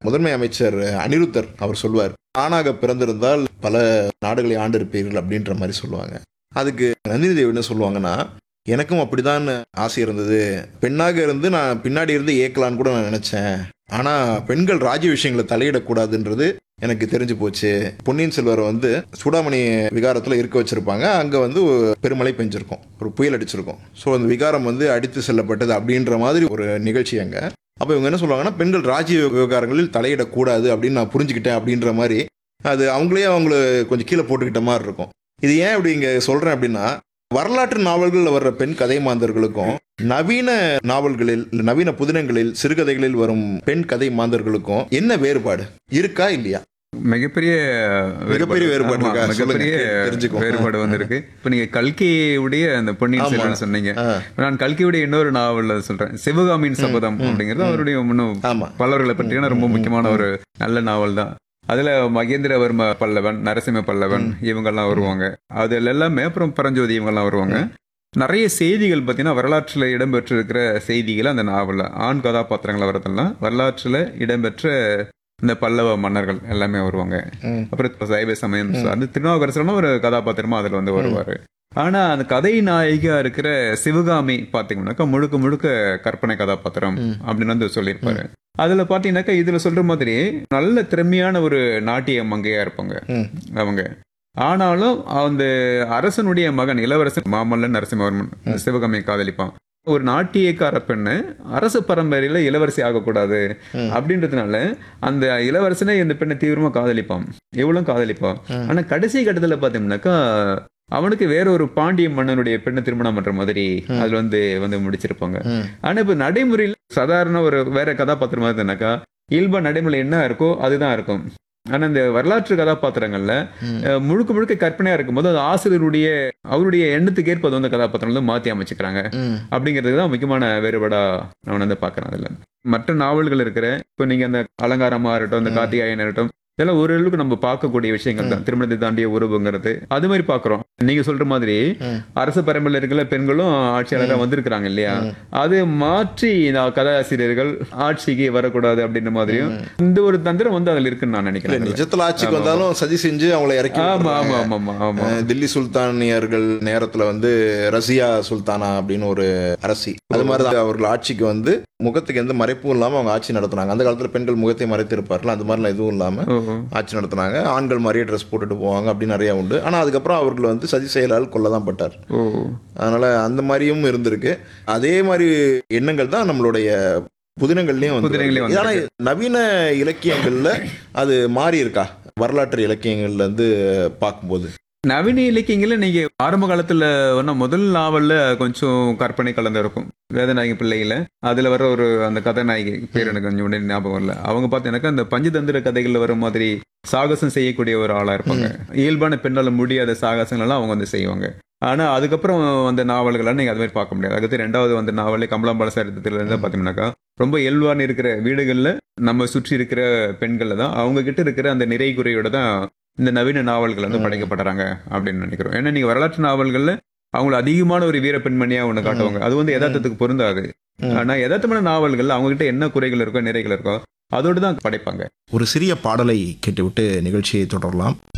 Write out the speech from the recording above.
முதன்மை அமைச்சர் அனிருத்தர் அவர் சொல்வார் ஆணாக பிறந்திருந்தால் பல நாடுகளை ஆண்டிருப்பீர்கள் அப்படின்ற மாதிரி சொல்லுவாங்க அதுக்கு நந்தினி தேவி என்ன சொல்லுவாங்கன்னா எனக்கும் அப்படிதான் ஆசை இருந்தது பெண்ணாக இருந்து நான் பின்னாடி இருந்து ஏக்கலான்னு கூட நான் நினைச்சேன் ஆனா பெண்கள் ராஜ்ய விஷயங்களை தலையிடக்கூடாதுன்றது எனக்கு தெரிஞ்சு போச்சு பொன்னியின் செல்வரை வந்து சூடாமணி விகாரத்தில் இருக்க வச்சிருப்பாங்க அங்கே வந்து ஒரு பெருமழை பெஞ்சிருக்கும் ஒரு புயல் அடிச்சிருக்கும் ஸோ அந்த விகாரம் வந்து அடித்து செல்லப்பட்டது அப்படின்ற மாதிரி ஒரு நிகழ்ச்சி அங்கே அப்போ இவங்க என்ன சொல்லுவாங்கன்னா பெண்கள் ராஜ்ய விவகாரங்களில் தலையிடக்கூடாது அப்படின்னு நான் புரிஞ்சுக்கிட்டேன் அப்படின்ற மாதிரி அது அவங்களே அவங்கள கொஞ்சம் கீழே போட்டுக்கிட்ட மாதிரி இருக்கும் இது ஏன் இப்படி இங்கே சொல்கிறேன் அப்படின்னா வரலாற்று நாவல்களில் வர்ற பெண் கதை மாந்தர்களுக்கும் நவீன நாவல்களில் இல்ல நவீன புதினங்களில் சிறுகதைகளில் வரும் பெண் கதை மாந்தர்களுக்கும் என்ன வேறுபாடு இருக்கா இல்லையா மிகப்பெரிய மிகப்பெரிய வேறுபாடு ஆமா, இருக்கா? மிகப்பெரிய சொல்லுங்க, தெரிஞ்சுக்குவோம். வேறுபாடு வந்திருக்கு இப்ப நீங்க கல்கியுடைய அந்த பொன்னியின் ஆமா. செல்வன் சொன்னீங்க ஆ, நான் கல்கியுடைய இன்னொரு நாவல்ல சொல்றேன் சிவகாமியின் சபதம் அப்படிங்கிறது அவருடைய இன்னும் ஆமா பல்லவர்களை பற்றியான ரொம்ப ம், முக்கியமான ஒரு நல்ல நாவல் தான் அதுல மகேந்திரவர்ம பல்லவன் நரசிம்ம பல்லவன் இவங்கெல்லாம் வருவாங்க அதுல எல்லாமே அப்புறம் பரஞ்சோதி இவங்கெல்லாம் வருவாங்க நிறைய செய்திகள் பார்த்தீங்கன்னா வரலாற்றில் இடம்பெற்றிருக்கிற செய்திகள் அந்த நாவலில் ஆண் கதாபாத்திரங்கள் வரதெல்லாம் வரலாற்றில் இடம்பெற்ற இந்த பல்லவ மன்னர்கள் எல்லாமே வருவாங்க ம், அப்புறம் இப்ப சைவ சமயம் சார்ந்து திருநாவுக்கரசர்னா ஒரு கதாபாத்திரமா அதுல வந்து வருவாரு ஆனா அந்த கதை நாயகியா இருக்கிற சிவகாமி பாத்தீங்கன்னாக்கா முழுக்க முழுக்க கற்பனை கதாபாத்திரம் ம். அப்படின்னு வந்து சொல்லியிருப்பாரு அதுல பாத்தீங்கன்னாக்கா இதுல சொல்ற மாதிரி நல்ல திறமையான ஒரு நாட்டிய மங்கையா இருப்பாங்க ம். அவங்க ஆனாலும் அந்த அரசனுடைய மகன் இளவரசன் மாமல்லன் நரசிம்மவர்மன் சிவகாமியை காதலிப்பான் ஒரு நாட்டியக்கார பெண்ணு அரச பரம்பரையில இளவரசி ஆகக்கூடாது ம். அப்படின்றதுனால அந்த இளவரசனே இந்த பெண்ணை தீவிரமா காதலிப்பான் எவ்வளவு காதலிப்பான் ம். ஆனா கடைசி கட்டத்துல பாத்தீங்கன்னாக்கா அவனுக்கு வேற ஒரு பாண்டிய மன்னனுடைய பெண்ணை திருமணம் பண்ற மாதிரி அதுல வந்து வந்து முடிச்சிருப்பாங்க ம், ஆனா இப்ப நடைமுறையில் சாதாரண ஒரு வேற கதாபாத்திரமா இருந்ததுனாக்கா இயல்பா நடைமுறை என்ன இருக்கோ அதுதான் இருக்கும் ஆனா இந்த வரலாற்று கதாபாத்திரங்கள்ல ம். அஹ், முழுக்க முழுக்க கற்பனையா இருக்கும்போது அது ஆசிரியருடைய அவருடைய எண்ணத்துக்கு ஏற்ப அது வந்து கதாபாத்திரம் வந்து மாத்தி அமைச்சுக்கிறாங்க ம், அப்படிங்கிறதுக்கு தான் முக்கியமான வேறுபாடா நான் வந்து பாக்குறேன் அதுல மற்ற நாவல்கள் இருக்கிற இப்போ நீங்க அந்த அலங்காரமா இருக்கட்டும் இந்த கார்த்திகாயன் இருக்கட்டும் இதெல்லாம் ஓரளவுக்கு நம்ம பார்க்கக்கூடிய விஷயங்கள் தான் திருமணத்தை தாண்டிய உறவுங்கிறது அது மாதிரி பாக்குறோம் நீங்க சொல்ற மாதிரி ம். அரசு பரம்பரையில் இருக்கிற பெண்களும் ஆட்சியாளராக வந்திருக்கிறாங்க இல்லையா அது மாற்றி இந்த கதாசிரியர்கள் ஆட்சிக்கு வரக்கூடாது அப்படின்ற மாதிரியும் இந்த ஒரு தந்திரம் வந்து அதுல இருக்குன்னு நான் இல்ல நினைக்கிறேன் அதுல. நிஜத்துல ஆட்சிக்கு வந்தாலும் சதி செஞ்சு அவங்கள இறக்கி ஆமா விட்டுறாங்க. ஆமா ஆமா ஆமா ஆமா அஹ் தில்லி சுல்தானியர்கள் நேரத்துல வந்து ரசியா சுல்தானா அப்படின்னு ஒரு அரசி அது மாதிரி தான் அவர்கள் ஆட்சிக்கு வந்து முகத்துக்கு எந்த மறைப்பும் இல்லாம அவங்க ஆட்சி நடத்துனாங்க அந்த காலத்துல பெண்கள் முகத்தை மறைத்து இருப்பார்கள் அந்த மாதிரிலாம் எதுவும் இல்லாம ஓ, ஆட்சி நடத்துனாங்க ஆண்கள் மாதிரியே ட்ரெஸ் போட்டுட்டு போவாங்க அப்படின்னு நிறைய உண்டு ஆனா அதுக்கப்புறம் அவர்கள் வந்து சதி செயலால் கொல்லதான் பட்டார் ஓ அதனால அந்த மாதிரியும் இருந்திருக்கு அதே மாதிரி எண்ணங்கள் தான் நம்மளுடைய புதினங்கள்லயும் வந்து புதினங்கள்லயும் வருது. ஆனா நவீன இலக்கியங்கள்ல அது மாறி இருக்கா வரலாற்று இலக்கியங்கள்ல இருந்து பார்க்கும்போது நவீன இலக்கியங்கள்ல நீங்க ஆரம்ப காலத்துல வேணா முதல் நாவல்ல கொஞ்சம் கற்பனை கலந்து இருக்கும் வேதநாயகி பிள்ளையில அதுல வர ஒரு அந்த கதாநாயகி பேர் எனக்கு கொஞ்சம் உடனே ஞாபகம் இல்ல அவங்க பார்த்தீங்கன்னாக்கா அந்த பஞ்சதந்திர கதைகள்ல வர மாதிரி சாகசம் செய்யக்கூடிய ஒரு ஆளா இருப்பாங்க இயல்பான பெண்ணால முடியாத சாகசங்கள் எல்லாம் அவங்க வந்து செய்வாங்க ஆனா அதுக்கப்புறம் அந்த நாவல்கள்லாம் நீங்க அது மாதிரி பார்க்க முடியாது அதுக்கு ரெண்டாவது வந்த நாவலே கமலாம்பாள சரித்திரத்துல இருந்து பாத்தீங்கன்னாக்கா ரொம்ப இயல்பான இருக்கிற வீடுகள்ல நம்ம சுற்றி இருக்கிற பெண்கள்ல தான் அவங்க கிட்ட இருக்கிற அந்த நிறை குறையோட தான் இந்த நவீன நாவல்கள் வந்து படைக்கப்படுறாங்க அப்படின்னு நினைக்கிறோம் ஏன்னா நீங்க வரலாற்று நாவல்கள்ல அவங்கள அதிகமான ஒரு வீர பெண்மணியா ஒண்ணு காட்டுவாங்க அது வந்து யதார்த்தத்துக்கு பொருந்தாது ம். ஆனா யதார்த்தமான நாவல்கள் அவங்க கிட்ட என்ன குறைகள் இருக்கோ நிறைகள் இருக்கோ அதோடு தான் படைப்பாங்க ஒரு சிறிய பாடலை கேட்டுவிட்டு நிகழ்ச்சியை தொடரலாம்